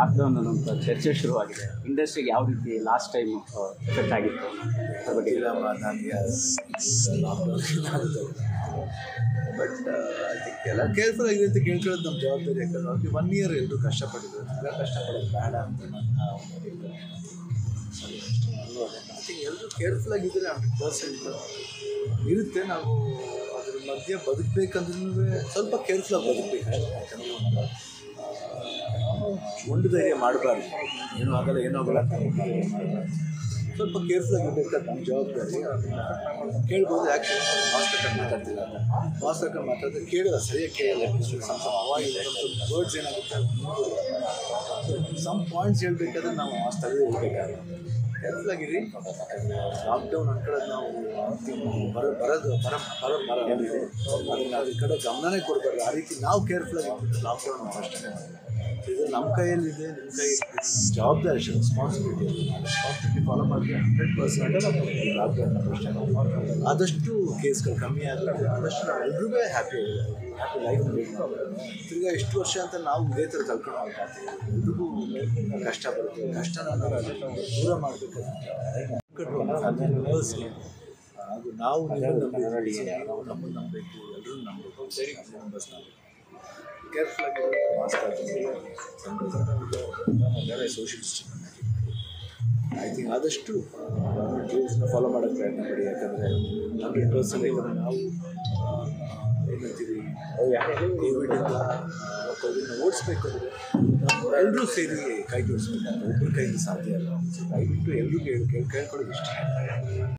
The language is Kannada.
ಲಾಕ್ಡೌನ್ ಅನ್ನೋಂಥ ಚರ್ಚೆ ಶುರುವಾಗಿದೆ ಇಂಡಸ್ಟ್ರಿಗೆ ಯಾವ ರೀತಿ ಲಾಸ್ಟ್ ಟೈಮ್ ಎಫೆಕ್ಟ್ ಆಗಿತ್ತು ಅದ್ರ ಬಗ್ಗೆ ಗೊತ್ತಿಲ್ಲಮ್ಮ ನನಗೆ ಬಟ್ ಅದಕ್ಕೆ ಎಲ್ಲ ಕೇರ್ಫುಲ್ ಆಗಿದೆ ಅಂತ ಕೇಳ್ಕೊಳ್ಳೋದು ನಮ್ಮ ಜವಾಬ್ದಾರಿ ಯಾಕಂದ್ರೆ ಅವ್ರಿಗೆ ಒನ್ ಇಯರ್ ಎಲ್ಲರೂ ಕಷ್ಟಪಟ್ಟಿದ್ರು ಈಗ ಕಷ್ಟಪಡೋದು ಬೇಡ ಅಂತ ನನ್ನ ಐ ಥಿಂಕ್ ಎಲ್ಲರೂ ಕೇರ್ಫುಲ್ ಆಗಿದ್ದರೆ ಹಂಡ್ರೆಡ್ ಪರ್ಸೆಂಟ್ ಇರುತ್ತೆ ನಾವು ಅದ್ರ ಮಧ್ಯೆ ಬದುಕಬೇಕಂದ್ರೂ ಸ್ವಲ್ಪ ಕೇರ್ಫುಲ್ಲಾಗಿ ಬದುಕಬೇಕು ಯಾಕಂದರೆ ಒಂದು ಧೈರ್ಯ ಮಾಡಬಾರ್ದು ಏನೂ ಆಗಲ್ಲ ಏನೂ ಆಗಲ್ಲ ಅಂತ ಸ್ವಲ್ಪ ಕೇರ್ಫುಲ್ ಆಗಿರ್ಬೇಕಾದ್ರೆ ನಮ್ಮ ಜವಾಬ್ದಾರಿ ಅದನ್ನ ಕೇಳ್ಬೋದು ಯಾಕೆ ಮಾಸ್ಟರ್ ಕಡೆ ಮಾತಾಡ್ತಿಲ್ಲ ಅಂತ ಮಾಸ್ಟರ್ ಕಡೆ ಮಾತಾಡಿದ್ರೆ ಕೇಳಿಲ್ಲ ಸರಿಯಾಗಿ ಕೇಳಿಲ್ಲ ವರ್ಡ್ಸ್ ಏನಾಗುತ್ತೆ ಸಮ್ ಪಾಯಿಂಟ್ಸ್ ಹೇಳ್ಬೇಕಾದ್ರೆ ನಾವು ಆ ಸ್ಥಳದಲ್ಲಿ ಇರಬೇಕಾಗುತ್ತೆ ಕೇರ್ಫುಲ್ ಆಗಿರಿ ಲಾಕ್ಡೌನ್ ಅನ್ಕೊಳ್ಳೋದು ನಾವು ಬರ ಬರೋದು ಬರ ಬರ ಬರ ಅದನ್ನ ಅದ್ರ ಕಡೆ ಗಮನನೇ ಕೊಡಬಾರ್ದು ಆ ರೀತಿ ನಾವು ಕೇರ್ಫುಲ್ ಆಗಿರ್ಬೇಕು ಲಾಕ್ಡೌನ್ ಅಷ್ಟೇ ಇದು ನಮ್ಮ ಕೈಯಲ್ಲಿದೆ ನಿಮ್ಮ ಕೈಯಲ್ಲಿ ಜವಾಬ್ದಾರಿ ಅಷ್ಟೇ ರೆಸ್ಪಾನ್ಸಿಬಿಲಿಟಿ ರೆಸ್ಪಾನ್ಸಿಬಿಲಿಟಿ ಫಾಲೋ ಮಾಡಿದ್ರೆ ಹಂಡ್ರೆಡ್ ಪರ್ಸೆಂಟ್ ಲಾಕ್ಡೌನ್ ಆದಷ್ಟು ಕೇಸ್ಗಳು ಕಮ್ಮಿ ಆಗುತ್ತೆ ಆದಷ್ಟು ನಾವು ಎಲ್ರಿಗೂ ಹ್ಯಾಪಿ ಹ್ಯಾಪಿ ಲೈಫ್ ತಿರ್ಗಾ ಎಷ್ಟು ವರ್ಷ ಅಂತ ನಾವು ಇದೇ ಥರ ಕಲ್ಕೊಂಡು ಹೋಗ್ತೀವಿ ಎಲ್ರಿಗೂ ಕಷ್ಟ ಬರುತ್ತೆ ಕಷ್ಟನ ನಾವು ದೂರ ಮಾಡಬೇಕು ಹಾಗೂ ನಾವು ನಿಮ್ಮನ್ನು ನಂಬಿದ್ದೀವಿ ನಾವು ನಮ್ಮನ್ನು ನಂಬಬೇಕು ಎಲ್ಲರೂ ನಂಬಬೇಕು ಮೆಂಬರ್ಸ್ ಕೇರ್ಫುಲ್ ಆಗಿ ಮಾಸ್ಕ್ ಸೋಷಿಯಲ್ ಐ ಥಿಂಕ್ ಆದಷ್ಟು ರೂಲ್ಸ್ನ ಫಾಲೋ ಮಾಡೋಕ್ಕೆ ಪ್ರಯತ್ನ ಪಡಿ ಯಾಕಂದರೆ ನಮಗೆ ಪರ್ಸನಲಿ ನಾವು ಆ, ಏನಂತೀವಿ ಕೋವಿಡಿಂದ ಕೋವಿಡ್ನ ಓಡಿಸ್ಬೇಕಾದ್ರೆ ನಾವು ಎಲ್ಲರೂ ಸೇರಿ ಕೈ ಜೋಡಿಸ್ಬೇಕು ಒಬ್ಬರ ಕೈಯಿಂದ ಸಾಧ್ಯ ಅಲ್ಲ ಸೊ ದಯವಿಟ್ಟು ಎಲ್ರಿಗೂ ಕೇಳಿ ಕೇಳ್ಕೊಳ್ಳೋದು ಇಷ್ಟ